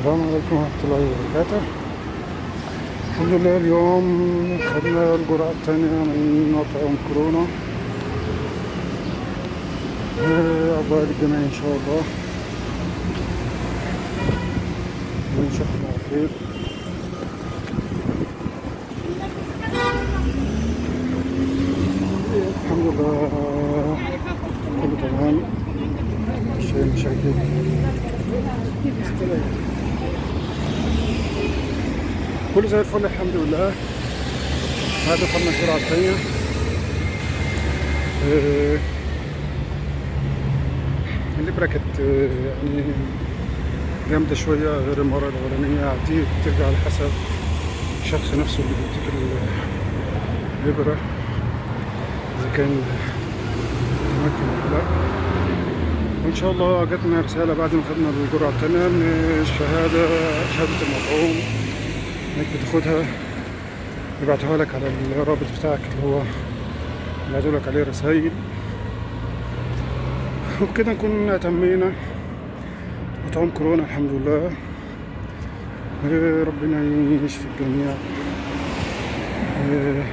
السلام عليكم ورحمة الله وبركاته الحمد لله اليوم خدنا الجرعة الثانية من مطعم كورونا عقبال الجميع إن شاء الله ونشوفكم على خير الحمد لله كله تمام مش أي مشاكل كله زي الفل الحمد لله بعد خدنا الجرعة الثانية آه، الإبرة كانت آه، يعني جامدة شوية غير المرة الأولانية دي بترجع على حسب الشخص نفسه اللي بيديك ال- الإبرة إذا كان متمكن ولا لأ وإن شاء الله جاتنا رسالة بعد ما خدنا الجرعة التانية إن الشهادة شهادة المطعوم إنك بتاخدها يبعتوها لك على الرابط بتاعك اللي هو يبعتوا لك عليه رسايل وبكده نكون أتمينا مطعم كورونا الحمد لله آه، ربنا يشفي الجميع آه،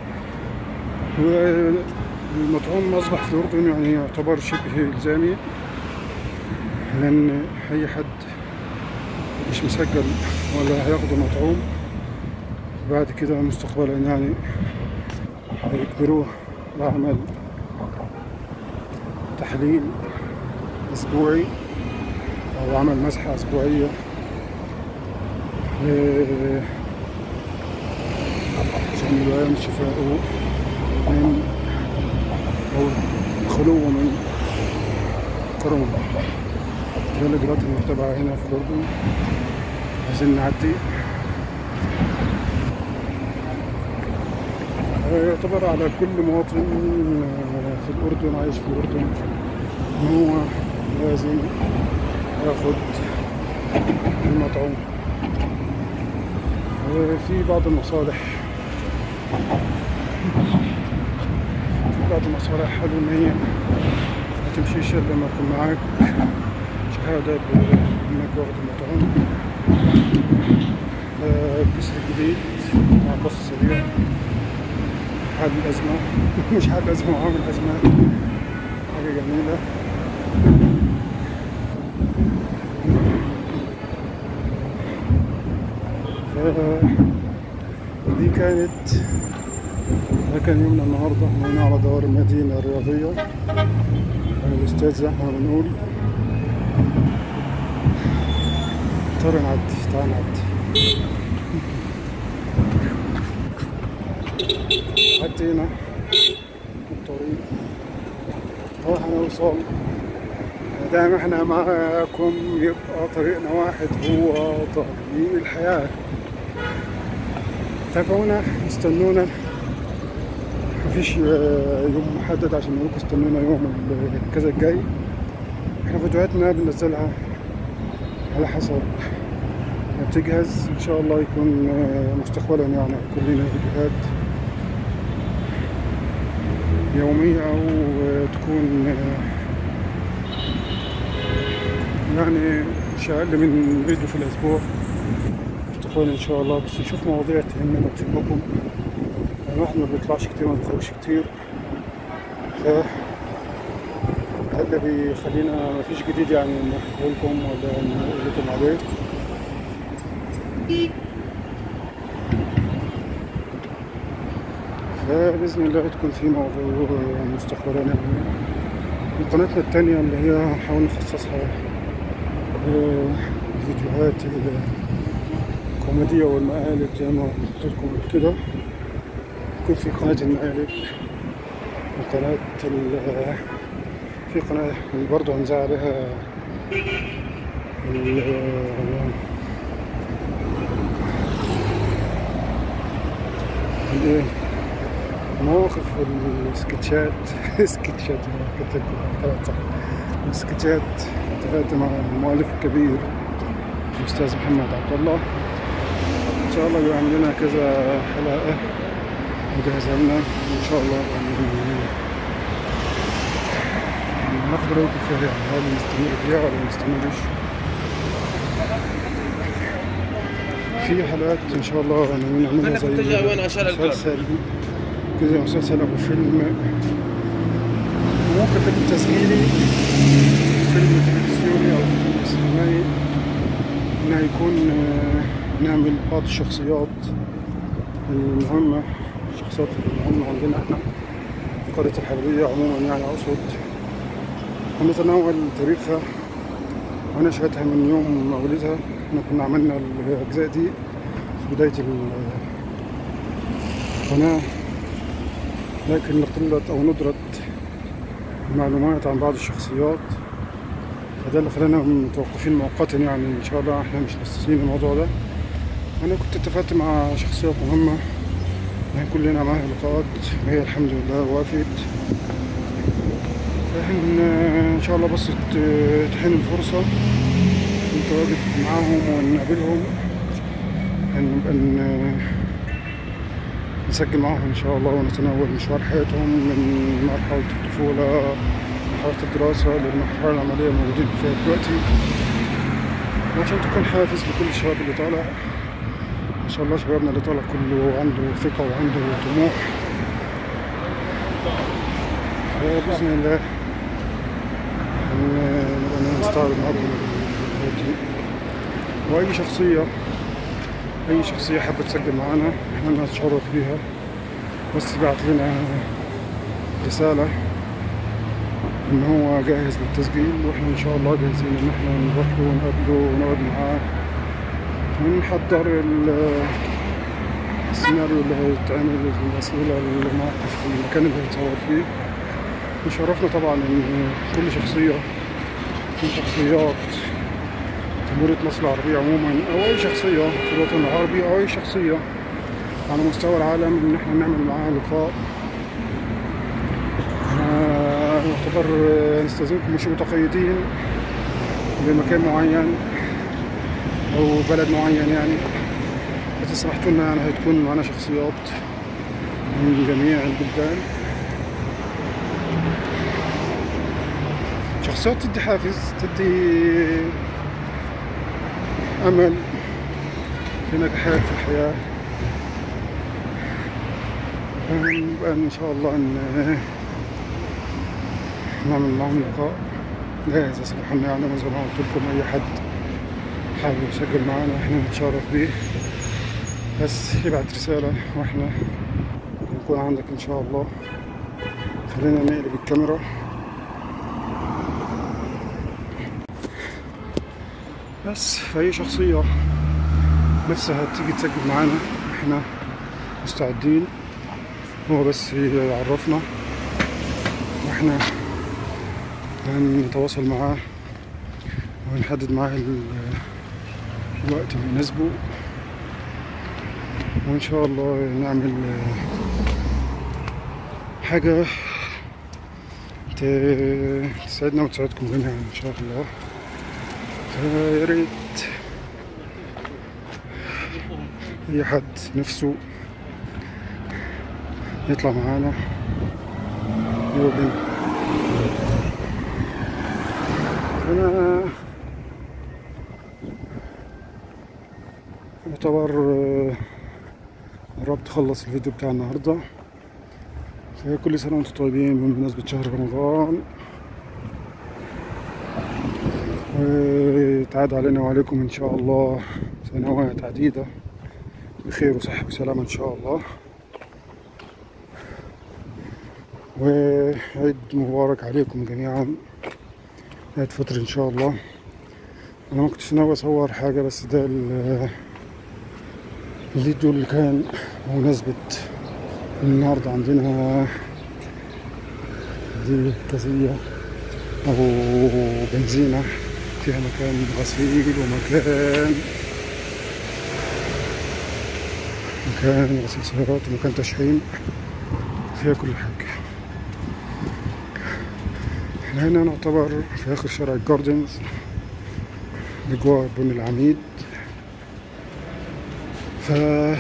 والمطعوم أصبح في الأردن يعني يعتبر شبه إلزامي لأن أي حد مش مسجل ولا هياخده مطعوم بعد كده مستقبلا يعني هيجبروه لعمل تحليل أسبوعي أو عمل مسحة أسبوعية آه، عشان يبين شفائه من أو خلوه من كورونا ده الإجراءات المتبعة هنا في الأردن عايزين نعدي آه، يعتبر على كل مواطن آه، في الأردن عايش في الأردن إن هو لازم ياخد المطعوم آه، في بعض المصالح في بعض المصالح قالوا إن هي ما تمشيش إلا لما يكون معاك شهادة بإنك واخد المطعوم آه، الجسر الجديد مع الباص السريع حل الأزمة مش حل أزمة وعامل أزمة حاجة جميلة ف- دي كانت ده كان يومنا النهاردة هنا على دوار المدينة الرياضية الأستاذ زي ما بنقول اضطر نعدي تعال نعدي عدينا الطريق اهو هنوصل دام احنا معاكم يبقى طريقنا واحد هو طريق الحياة تابعونا استنونا مفيش آه، يوم محدد عشان نقولكم استنونا يوم ال- كذا الجاي احنا فيديوهاتنا بننزلها على حسب ما بتجهز ان شاء الله يكون آه، مستقبلا يعني كلنا فيديوهات يومية أو آه، تكون آه، يعني مش أقل من فيديو في الأسبوع مستقبلا إن شاء الله بس نشوف مواضيع تهمنا وتهمكم يعني الواحد ما بيطلعش كتير ما بيخرجش كتير ف ده اللي بيخلينا مفيش جديد يعني نحكي لكم ولا نقول لكم عليه فبإذن الله تكون في موضوع مستقبلا يعني قناتنا التانية اللي هي هنحاول نخصصها آه، الفيديوهات الكوميدية والمقالب زي ما قلت لكم قبل كده يكون في قناة المقالب وقناة ال- في قناة اللي برضه هنذاع عليها ال- الايه مواقف والسكتشات سكتشات كنت طلعت صح السكتشات اتفقت مع المؤلف الكبير الأستاذ محمد عبد الله إن شاء الله بيعمل لنا كذا حلقة مجهزة لنا إن شاء الله يعني ناخد رأيكم فيها يعني هل نستمر فيها ولا ما نستمرش في حلقات ان شاء الله يعني نعملها زي متجه وين عشان القرب. مسلسل كذا مسلسل او فيلم ممكن فيلم تسجيلي فيلم تلفزيوني او فيلم سينمائي انه يكون آه، نعمل بعض الشخصيات المهمة الشخصيات المهمة عندنا احنا في قرية الحربية عموما يعني اقصد ونتناول تاريخها ونشأتها من يوم مولدها احنا كنا عملنا الأجزاء دي في بداية القناة لكن لقلة أو ندرة المعلومات عن بعض الشخصيات فده اللي خلانا متوقفين مؤقتا يعني إن شاء الله احنا مش ناسيين الموضوع ده أنا كنت اتفقت مع شخصيات مهمة إن يكون لنا معاها لقاءات وهي الحمد لله وافت فإحنا إن شاء الله بس ت- تحين الفرصة نتواجد معاهم ونقابلهم نبقى ن- نسجل معاهم إن شاء الله ونتناول مشوار حياتهم من مرحلة الطفولة مرحلة الدراسة للمرحلة العملية الموجودين فيها دلوقتي وعشان تكون حافز لكل الشباب اللي طالع إن شاء الله شبابنا اللي طالع كله عنده ثقة وعنده طموح بإذن الله هن- نبقى نستعرض معاكم الحاجات دي وأي شخصية أي شخصية حابة تسجل معانا احنا نتشرف بيها بس يبعت لنا رسالة إن هو جاهز للتسجيل وإحنا إن شاء الله جاهزين إن إحنا نروح له ونقابله ونقعد معاه ونحضر ال- السيناريو اللي هيتعمل الأسئلة المواقف في المكان اللي هيتصور فيه يشرفنا طبعا إن كل شخصية من شخصيات جمهورية مصر العربية عموما أو أي شخصية في الوطن العربي أو أي شخصية على مستوى العالم إن إحنا نعمل معاها لقاء آه، يعتبر آه، نستأذنكم مش متقيدين بمكان معين أو بلد معين يعني بس سمحتوا لنا يعني هتكون معنا شخصيات من جميع البلدان شخصيات تدي حافز تدي أمل في نجاحات في الحياة فنبقى إن شاء الله إن نعمل معهم لقاء جاهز أصبح لنا يعني زي ما قلت لكم أي حد حابب يسجل معانا إحنا نتشرف بيه بس يبعت رسالة وإحنا نكون عندك إن شاء الله خلينا نقلب الكاميرا بس فأي شخصية نفسها تيجي تسجل معانا احنا مستعدين هو بس يعرفنا واحنا هنتواصل معاه ونحدد معاه ال- الوقت اللي يناسبه وإن شاء الله نعمل حاجة ت- تسعدنا وتسعدكم جميعا إن شاء الله فيا ريت أي حد نفسه يطلع معانا يقول أنا يعتبر آه، قربت أخلص الفيديو بتاع النهاردة فكل سنة وأنتم طيبين بمناسبة شهر رمضان وتعاد علينا وعليكم إن شاء الله سنوات عديدة بخير وصحة وسلامة إن شاء الله وعيد مبارك عليكم جميعا عيد فطر إن شاء الله أنا ما كنتش ناوي أصور حاجة بس ده ال- الفيديو اللي كان بمناسبة النهاردة عندنا دي كازية أو بنزينة فيها مكان غسيل ومكان مكان غسيل سيارات ومكان تشحيم فيها كل حاجة احنا هنا نعتبر في آخر شارع الجاردنز بجوار بن العميد ف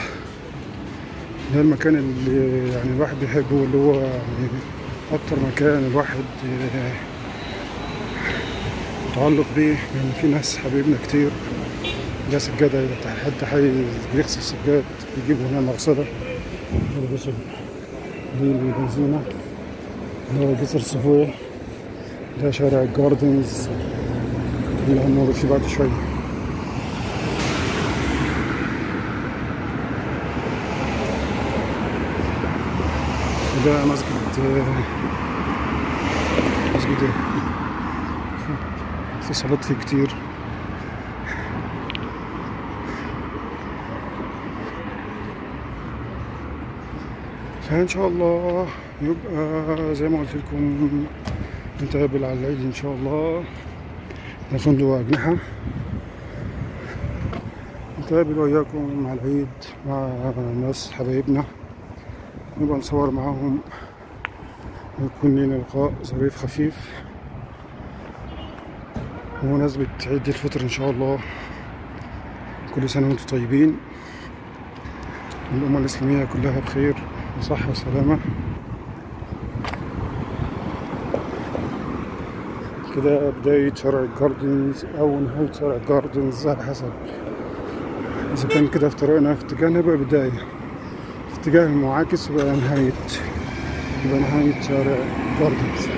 ده المكان اللي يعني الواحد بيحبه اللي هو يعني أكتر مكان الواحد متعلق بيه لأن في ناس حبيبنا كتير ده سجادة إذا حد حي بيغسل سجاد يجيبه هنا مغسلة يلبسه دي البنزينة اللي هو جسر صفوية ده شارع الجاردنز اللي هنمر فيه بعد شوية وده مسجد مسجد إيه؟ في صلاة فيه كتير فإن شاء الله يبقى زي ما قلت لكم نتقابل على العيد إن شاء الله ده فندق أجنحة نتقابل وإياكم على العيد مع ناس حبايبنا نبقى نصور معاهم ويكون لنا لقاء ظريف خفيف بمناسبة عيد الفطر إن شاء الله كل سنة وأنتم طيبين الأمة الإسلامية كلها بخير وصحة وسلامة كده بداية شارع الجاردنز أو نهاية شارع الجاردنز على حسب إذا كان كده في طريقنا في اتجاهنا يبقى بداية في اتجاه المعاكس يبقى نهاية يبقى نهاية شارع جاردنز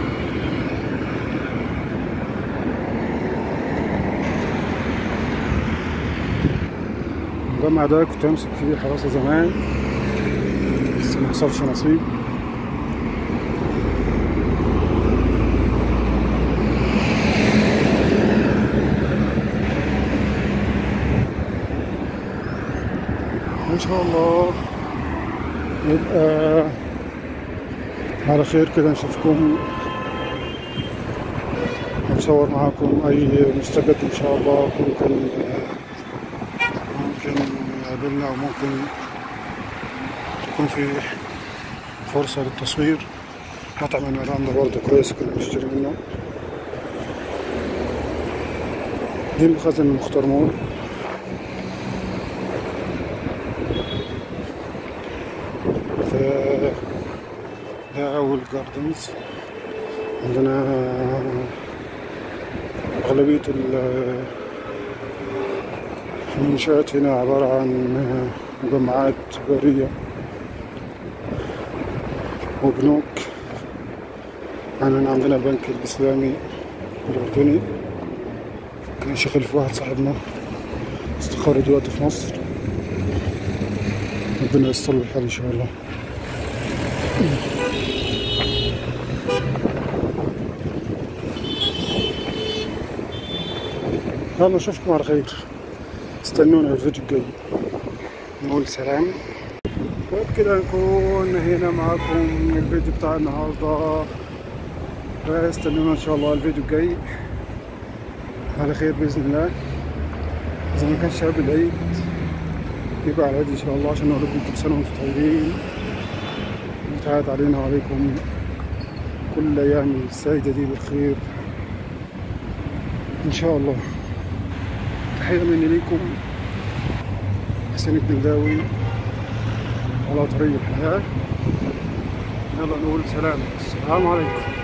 المجمع ده كنت أمسك فيه حراسة زمان بس ما حصلش نصيب ان شاء الله يبقى على خير كده نشوفكم نصور معاكم اي مستجد ان شاء الله ممكن ممكن يقابلنا او ممكن تكون في فرصة للتصوير مطعم الميران ده برضه كويس كنا بنشتري منه دي مخازن المختار مول ف- ده أول جاردنز عندنا أغلبية ال- المنشآت هنا عبارة عن مجمعات تجارية وبنوك يعني عندنا البنك الإسلامي الأردني كان شغال في واحد صاحبنا استقر دلوقتي في مصر ربنا ييسر له الحال إن شاء الله يلا نشوفكم على خير استنونا في الفيديو الجاي نقول سلام وبكده نكون هنا معاكم الفيديو بتاع النهارده استنونا ان شاء الله الفيديو الجاي على خير باذن الله اذا ما كانش قبل العيد يبقى على العيد ان شاء الله عشان نقول لكم كل سنه وانتم طيبين وتعاد علينا وعليكم كل الايام السعيده دي بالخير ان شاء الله تحيه مني ليكم حسين الدنداوي على طريق الحياه يلا نقول سلام السلام عليكم